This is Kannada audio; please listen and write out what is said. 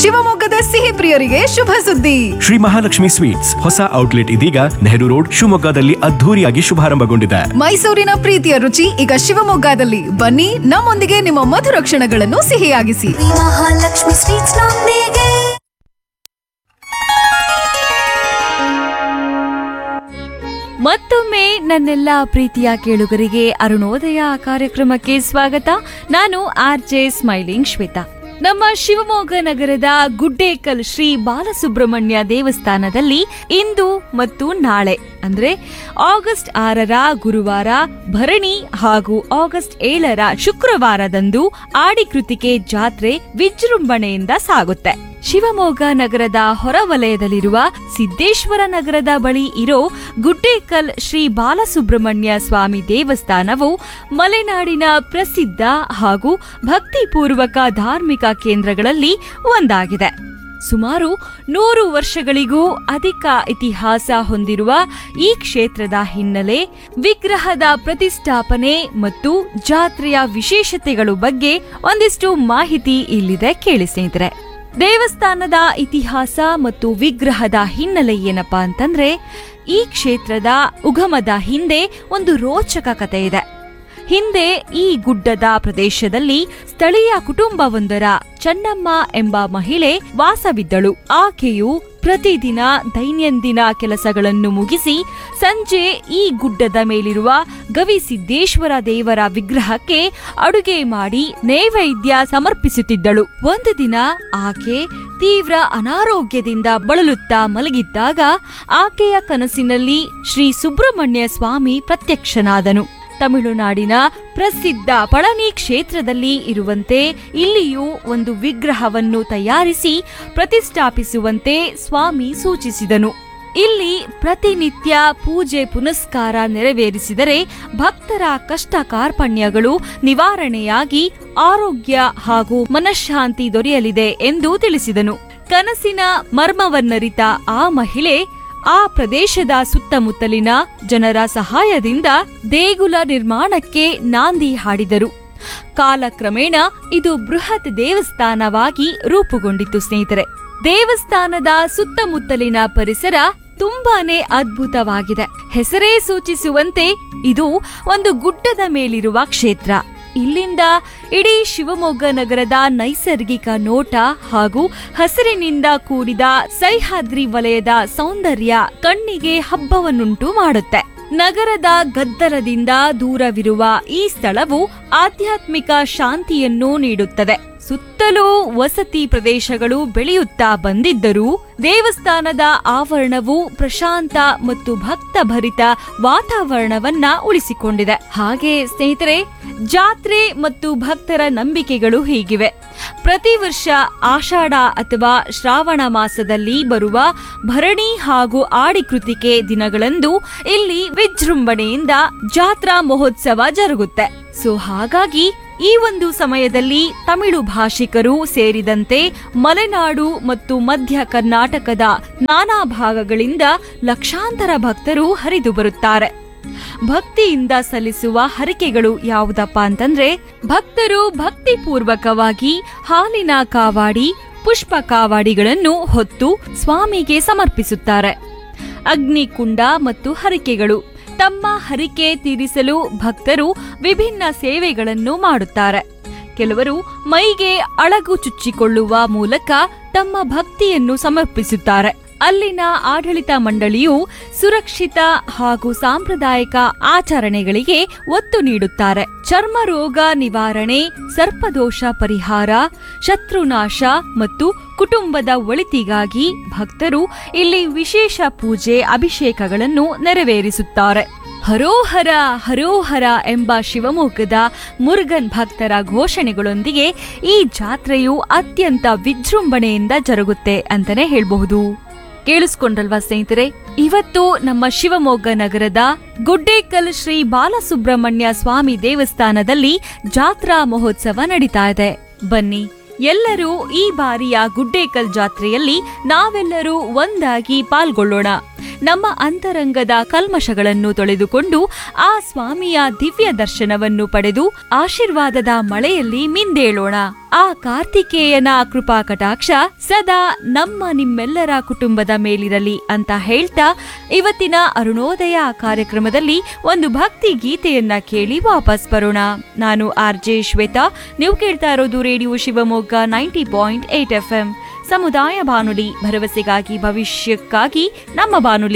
ಶಿವಮೊಗ್ಗದ ಸಿಹಿ ಪ್ರಿಯರಿಗೆ ಶುಭ ಸುದ್ದಿ ಶ್ರೀ ಮಹಾಲಕ್ಷ್ಮಿ ಸ್ವೀಟ್ಸ್ ಹೊಸ ಔಟ್ಲೆಟ್ ಇದೀಗ ನೆಹರು ರೋಡ್ ಶಿವಮೊಗ್ಗದಲ್ಲಿ ಅದ್ಧೂರಿಯಾಗಿ ಶುಭಾರಂಭಗೊಂಡಿದೆ ಮೈಸೂರಿನ ಪ್ರೀತಿಯ ರುಚಿ ಈಗ ಶಿವಮೊಗ್ಗದಲ್ಲಿ ಬನ್ನಿ ನಮ್ಮೊಂದಿಗೆ ನಿಮ್ಮ ಮಧುರ ಕ್ಷಣಗಳನ್ನು ಸಿಹಿಯಾಗಿಸಿ ಮಹಾಲಕ್ಷ್ಮಿ ಸ್ವೀಟ್ಸ್ ನೊಂದಿಗೆ ಮತ್ತೊಮ್ಮೆ ನನ್ನೆಲ್ಲ ಪ್ರೀತಿಯ ಕೇಳುಗರಿಗೆ ಅರುಣೋದಯ ಕಾರ್ಯಕ್ರಮಕ್ಕೆ ಸ್ವಾಗತ ನಾನು ಆರ್ ಜೆ ಸ್ಮೈಲಿಂಗ್ ಶ್ವೇತಾ ನಮ್ಮ ಶಿವಮೊಗ್ಗ ನಗರದ ಗುಡ್ಡೇಕಲ್ ಶ್ರೀ ಬಾಲಸುಬ್ರಹ್ಮಣ್ಯ ದೇವಸ್ಥಾನದಲ್ಲಿ ಇಂದು ಮತ್ತು ನಾಳೆ ಅಂದ್ರೆ ಆಗಸ್ಟ್ ಆರರ ಗುರುವಾರ ಭರಣಿ ಹಾಗೂ ಆಗಸ್ಟ್ ಏಳರ ಶುಕ್ರವಾರದಂದು ಆಡಿಕೃತಿಕೆ ಜಾತ್ರೆ ವಿಜೃಂಭಣೆಯಿಂದ ಸಾಗುತ್ತೆ ಶಿವಮೊಗ್ಗ ನಗರದ ಹೊರವಲಯದಲ್ಲಿರುವ ಸಿದ್ದೇಶ್ವರ ನಗರದ ಬಳಿ ಇರೋ ಗುಡ್ಡೇಕಲ್ ಶ್ರೀ ಬಾಲಸುಬ್ರಹ್ಮಣ್ಯ ಸ್ವಾಮಿ ದೇವಸ್ಥಾನವು ಮಲೆನಾಡಿನ ಪ್ರಸಿದ್ಧ ಹಾಗೂ ಭಕ್ತಿಪೂರ್ವಕ ಧಾರ್ಮಿಕ ಕೇಂದ್ರಗಳಲ್ಲಿ ಒಂದಾಗಿದೆ ಸುಮಾರು ನೂರು ವರ್ಷಗಳಿಗೂ ಅಧಿಕ ಇತಿಹಾಸ ಹೊಂದಿರುವ ಈ ಕ್ಷೇತ್ರದ ಹಿನ್ನೆಲೆ ವಿಗ್ರಹದ ಪ್ರತಿಷ್ಠಾಪನೆ ಮತ್ತು ಜಾತ್ರೆಯ ವಿಶೇಷತೆಗಳು ಬಗ್ಗೆ ಒಂದಿಷ್ಟು ಮಾಹಿತಿ ಇಲ್ಲಿದೆ ಕೇಳಿ ಸ್ನೇಹಿತರೆ ದೇವಸ್ಥಾನದ ಇತಿಹಾಸ ಮತ್ತು ವಿಗ್ರಹದ ಹಿನ್ನೆಲೆ ಏನಪ್ಪಾ ಅಂತಂದ್ರೆ ಈ ಕ್ಷೇತ್ರದ ಉಗಮದ ಹಿಂದೆ ಒಂದು ರೋಚಕ ಕತೆ ಇದೆ ಹಿಂದೆ ಈ ಗುಡ್ಡದ ಪ್ರದೇಶದಲ್ಲಿ ಸ್ಥಳೀಯ ಕುಟುಂಬವೊಂದರ ಚೆನ್ನಮ್ಮ ಎಂಬ ಮಹಿಳೆ ವಾಸವಿದ್ದಳು ಆಕೆಯು ಪ್ರತಿದಿನ ದೈನಂದಿನ ಕೆಲಸಗಳನ್ನು ಮುಗಿಸಿ ಸಂಜೆ ಈ ಗುಡ್ಡದ ಮೇಲಿರುವ ಗವಿಸಿದ್ದೇಶ್ವರ ದೇವರ ವಿಗ್ರಹಕ್ಕೆ ಅಡುಗೆ ಮಾಡಿ ನೈವೇದ್ಯ ಸಮರ್ಪಿಸುತ್ತಿದ್ದಳು ಒಂದು ದಿನ ಆಕೆ ತೀವ್ರ ಅನಾರೋಗ್ಯದಿಂದ ಬಳಲುತ್ತಾ ಮಲಗಿದ್ದಾಗ ಆಕೆಯ ಕನಸಿನಲ್ಲಿ ಶ್ರೀ ಸುಬ್ರಹ್ಮಣ್ಯ ಸ್ವಾಮಿ ಪ್ರತ್ಯಕ್ಷನಾದನು ತಮಿಳುನಾಡಿನ ಪ್ರಸಿದ್ಧ ಪಳನಿ ಕ್ಷೇತ್ರದಲ್ಲಿ ಇರುವಂತೆ ಇಲ್ಲಿಯೂ ಒಂದು ವಿಗ್ರಹವನ್ನು ತಯಾರಿಸಿ ಪ್ರತಿಷ್ಠಾಪಿಸುವಂತೆ ಸ್ವಾಮಿ ಸೂಚಿಸಿದನು ಇಲ್ಲಿ ಪ್ರತಿನಿತ್ಯ ಪೂಜೆ ಪುನಸ್ಕಾರ ನೆರವೇರಿಸಿದರೆ ಭಕ್ತರ ಕಷ್ಟ ಕಾರ್ಪಣ್ಯಗಳು ನಿವಾರಣೆಯಾಗಿ ಆರೋಗ್ಯ ಹಾಗೂ ಮನಃಶಾಂತಿ ದೊರೆಯಲಿದೆ ಎಂದು ತಿಳಿಸಿದನು ಕನಸಿನ ಮರ್ಮವನ್ನರಿತ ಆ ಮಹಿಳೆ ಆ ಪ್ರದೇಶದ ಸುತ್ತಮುತ್ತಲಿನ ಜನರ ಸಹಾಯದಿಂದ ದೇಗುಲ ನಿರ್ಮಾಣಕ್ಕೆ ನಾಂದಿ ಹಾಡಿದರು ಕಾಲಕ್ರಮೇಣ ಇದು ಬೃಹತ್ ದೇವಸ್ಥಾನವಾಗಿ ರೂಪುಗೊಂಡಿತು ಸ್ನೇಹಿತರೆ ದೇವಸ್ಥಾನದ ಸುತ್ತಮುತ್ತಲಿನ ಪರಿಸರ ತುಂಬಾನೇ ಅದ್ಭುತವಾಗಿದೆ ಹೆಸರೇ ಸೂಚಿಸುವಂತೆ ಇದು ಒಂದು ಗುಡ್ಡದ ಮೇಲಿರುವ ಕ್ಷೇತ್ರ ಇಲ್ಲಿಂದ ಇಡೀ ಶಿವಮೊಗ್ಗ ನಗರದ ನೈಸರ್ಗಿಕ ನೋಟ ಹಾಗೂ ಹಸಿರಿನಿಂದ ಕೂಡಿದ ಸಹ್ಯಾದ್ರಿ ವಲಯದ ಸೌಂದರ್ಯ ಕಣ್ಣಿಗೆ ಹಬ್ಬವನ್ನುಂಟು ಮಾಡುತ್ತೆ ನಗರದ ಗದ್ದಲದಿಂದ ದೂರವಿರುವ ಈ ಸ್ಥಳವು ಆಧ್ಯಾತ್ಮಿಕ ಶಾಂತಿಯನ್ನು ನೀಡುತ್ತದೆ ಸುತ್ತಲೂ ವಸತಿ ಪ್ರದೇಶಗಳು ಬೆಳೆಯುತ್ತಾ ಬಂದಿದ್ದರೂ ದೇವಸ್ಥಾನದ ಆವರಣವು ಪ್ರಶಾಂತ ಮತ್ತು ಭಕ್ತಭರಿತ ವಾತಾವರಣವನ್ನ ಉಳಿಸಿಕೊಂಡಿದೆ ಹಾಗೆ ಸ್ನೇಹಿತರೆ ಜಾತ್ರೆ ಮತ್ತು ಭಕ್ತರ ನಂಬಿಕೆಗಳು ಹೀಗಿವೆ ಪ್ರತಿ ವರ್ಷ ಆಷಾಢ ಅಥವಾ ಶ್ರಾವಣ ಮಾಸದಲ್ಲಿ ಬರುವ ಭರಣಿ ಹಾಗೂ ಆಡಿಕೃತಿಕೆ ದಿನಗಳಂದು ಇಲ್ಲಿ ವಿಜೃಂಭಣೆಯಿಂದ ಜಾತ್ರಾ ಮಹೋತ್ಸವ ಜರುಗುತ್ತೆ ಸೊ ಹಾಗಾಗಿ ಈ ಒಂದು ಸಮಯದಲ್ಲಿ ತಮಿಳು ಭಾಷಿಕರು ಸೇರಿದಂತೆ ಮಲೆನಾಡು ಮತ್ತು ಮಧ್ಯ ಕರ್ನಾಟಕದ ನಾನಾ ಭಾಗಗಳಿಂದ ಲಕ್ಷಾಂತರ ಭಕ್ತರು ಹರಿದು ಬರುತ್ತಾರೆ ಭಕ್ತಿಯಿಂದ ಸಲ್ಲಿಸುವ ಹರಿಕೆಗಳು ಯಾವುದಪ್ಪ ಅಂತಂದ್ರೆ ಭಕ್ತರು ಭಕ್ತಿಪೂರ್ವಕವಾಗಿ ಹಾಲಿನ ಕಾವಾಡಿ ಪುಷ್ಪ ಕಾವಾಡಿಗಳನ್ನು ಹೊತ್ತು ಸ್ವಾಮಿಗೆ ಸಮರ್ಪಿಸುತ್ತಾರೆ ಅಗ್ನಿಕುಂಡ ಮತ್ತು ಹರಿಕೆಗಳು ತಮ್ಮ ಹರಿಕೆ ತೀರಿಸಲು ಭಕ್ತರು ವಿಭಿನ್ನ ಸೇವೆಗಳನ್ನು ಮಾಡುತ್ತಾರೆ ಕೆಲವರು ಮೈಗೆ ಅಳಗು ಚುಚ್ಚಿಕೊಳ್ಳುವ ಮೂಲಕ ತಮ್ಮ ಭಕ್ತಿಯನ್ನು ಸಮರ್ಪಿಸುತ್ತಾರೆ ಅಲ್ಲಿನ ಆಡಳಿತ ಮಂಡಳಿಯು ಸುರಕ್ಷಿತ ಹಾಗೂ ಸಾಂಪ್ರದಾಯಿಕ ಆಚರಣೆಗಳಿಗೆ ಒತ್ತು ನೀಡುತ್ತಾರೆ ಚರ್ಮ ರೋಗ ನಿವಾರಣೆ ಸರ್ಪದೋಷ ಪರಿಹಾರ ಶತ್ರುನಾಶ ಮತ್ತು ಕುಟುಂಬದ ಒಳಿತಿಗಾಗಿ ಭಕ್ತರು ಇಲ್ಲಿ ವಿಶೇಷ ಪೂಜೆ ಅಭಿಷೇಕಗಳನ್ನು ನೆರವೇರಿಸುತ್ತಾರೆ ಹರೋಹರ ಹರೋಹರ ಎಂಬ ಶಿವಮೊಗ್ಗದ ಮುರುಗನ್ ಭಕ್ತರ ಘೋಷಣೆಗಳೊಂದಿಗೆ ಈ ಜಾತ್ರೆಯು ಅತ್ಯಂತ ವಿಜೃಂಭಣೆಯಿಂದ ಜರುಗುತ್ತೆ ಅಂತಾನೆ ಹೇಳಬಹುದು ಕೇಳಿಸ್ಕೊಂಡ್ರಲ್ವಾ ಸ್ನೇಹಿತರೆ ಇವತ್ತು ನಮ್ಮ ಶಿವಮೊಗ್ಗ ನಗರದ ಗುಡ್ಡೇಕಲ್ ಶ್ರೀ ಬಾಲಸುಬ್ರಹ್ಮಣ್ಯ ಸ್ವಾಮಿ ದೇವಸ್ಥಾನದಲ್ಲಿ ಜಾತ್ರಾ ಮಹೋತ್ಸವ ನಡೀತಾ ಇದೆ ಬನ್ನಿ ಎಲ್ಲರೂ ಈ ಬಾರಿಯ ಗುಡ್ಡೇಕಲ್ ಜಾತ್ರೆಯಲ್ಲಿ ನಾವೆಲ್ಲರೂ ಒಂದಾಗಿ ಪಾಲ್ಗೊಳ್ಳೋಣ ನಮ್ಮ ಅಂತರಂಗದ ಕಲ್ಮಶಗಳನ್ನು ತೊಳೆದುಕೊಂಡು ಆ ಸ್ವಾಮಿಯ ದಿವ್ಯ ದರ್ಶನವನ್ನು ಪಡೆದು ಆಶೀರ್ವಾದದ ಮಳೆಯಲ್ಲಿ ಮಿಂದೇಳೋಣ ಆ ಕಾರ್ತಿಕೇಯನ ಕೃಪಾ ಕಟಾಕ್ಷ ಸದಾ ನಮ್ಮ ನಿಮ್ಮೆಲ್ಲರ ಕುಟುಂಬದ ಮೇಲಿರಲಿ ಅಂತ ಹೇಳ್ತಾ ಇವತ್ತಿನ ಅರುಣೋದಯ ಕಾರ್ಯಕ್ರಮದಲ್ಲಿ ಒಂದು ಭಕ್ತಿ ಗೀತೆಯನ್ನ ಕೇಳಿ ವಾಪಸ್ ಬರೋಣ ನಾನು ಆರ್ ಜೆ ಶ್ವೇತಾ ನೀವು ಕೇಳ್ತಾ ಇರೋದು radio Shivamogga ninety point eight F ಸಮುದಾಯ ಬಾನುಲಿ ಭರವಸೆಗಾಗಿ ಭವಿಷ್ಯಕ್ಕಾಗಿ ನಮ್ಮ ಬಾನುಲಿ